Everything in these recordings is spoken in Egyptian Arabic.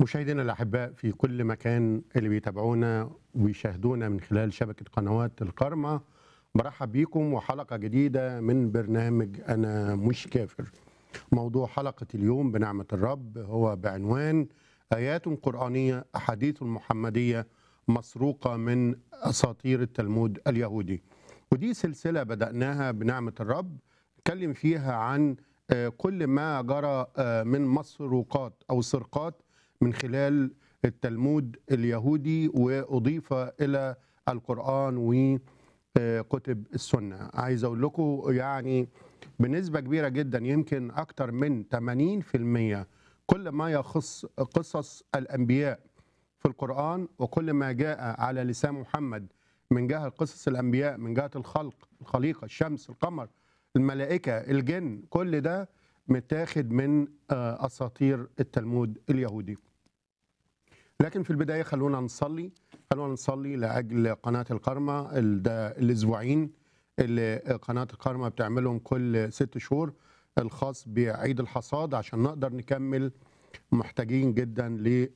مشاهدينا الأحباء في كل مكان اللي بيتابعونا ويشاهدونا من خلال شبكة قنوات القرمة برحب بيكم وحلقة جديدة من برنامج أنا مش كافر موضوع حلقة اليوم بنعمة الرب هو بعنوان آيات قرآنية أحاديث محمدية مسروقة من أساطير التلمود اليهودي ودي سلسلة بدأناها بنعمة الرب نتكلم فيها عن آه، كل ما جرى آه، من مسروقات أو سرقات من خلال التلمود اليهودي وأضيف إلى القرآن وكتب السنة عايز أقول لكم يعني بنسبة كبيرة جدا يمكن أكثر من 80% كل ما يخص قصص الأنبياء في القرآن وكل ما جاء على لسان محمد من جهة قصص الأنبياء من جهة الخلق الخليقة الشمس القمر الملائكة الجن كل ده متاخد من آه، أساطير التلمود اليهودي لكن في البداية خلونا نصلي خلونا نصلي لأجل قناة القرمة ال- ده الأسبوعين اللي قناة القرمة بتعملهم كل ست شهور الخاص بعيد الحصاد عشان نقدر نكمل محتاجين جدا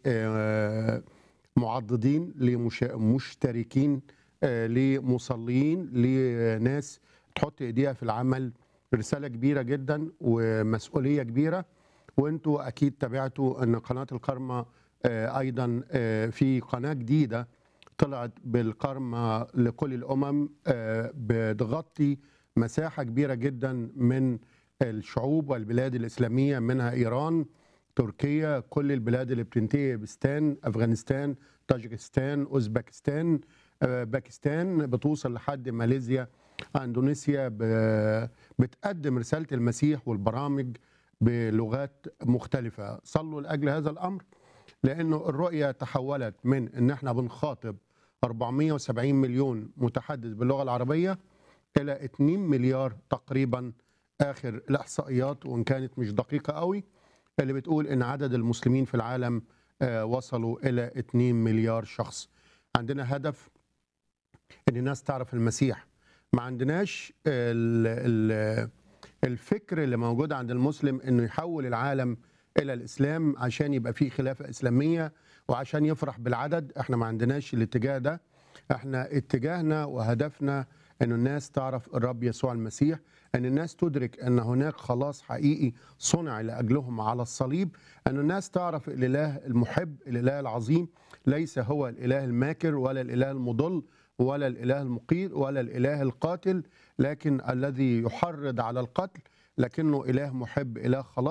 لمعضدين لمشتركين آه، لمصلين لناس تحط ايديها في العمل رسالة كبيرة جدا ومسؤولية كبيرة وانتوا اكيد تابعتوا ان قناة القرمة آه، ايضا آه، في قناة جديدة طلعت بالقرمة لكل الامم آه، بتغطي مساحة كبيرة جدا من الشعوب والبلاد الاسلامية منها ايران تركيا كل البلاد اللي بتنتهي بستان افغانستان طاجكستان اوزبكستان آه، باكستان بتوصل لحد ماليزيا اندونيسيا ب- بتقدم رساله المسيح والبرامج بلغات مختلفه صلوا لاجل هذا الامر لانه الرؤيه تحولت من ان احنا بنخاطب 470 مليون متحدث باللغه العربيه الى 2 مليار تقريبا اخر الاحصائيات وان كانت مش دقيقه قوي اللي بتقول ان عدد المسلمين في العالم آه، وصلوا الى 2 مليار شخص عندنا هدف ان الناس تعرف المسيح ما عندناش ال ال الفكر اللي موجود عند المسلم انه يحول العالم الى الاسلام عشان يبقى فيه خلافه اسلاميه وعشان يفرح بالعدد احنا ما عندناش الاتجاه ده احنا اتجاهنا وهدفنا ان الناس تعرف الرب يسوع المسيح ان الناس تدرك ان هناك خلاص حقيقي صنع لاجلهم على الصليب ان الناس تعرف الاله المحب الاله العظيم ليس هو الاله الماكر ولا الاله المضل ولا الاله المقيت ولا الاله القاتل لكن الذي يحرض على القتل لكنه اله محب اله خلاص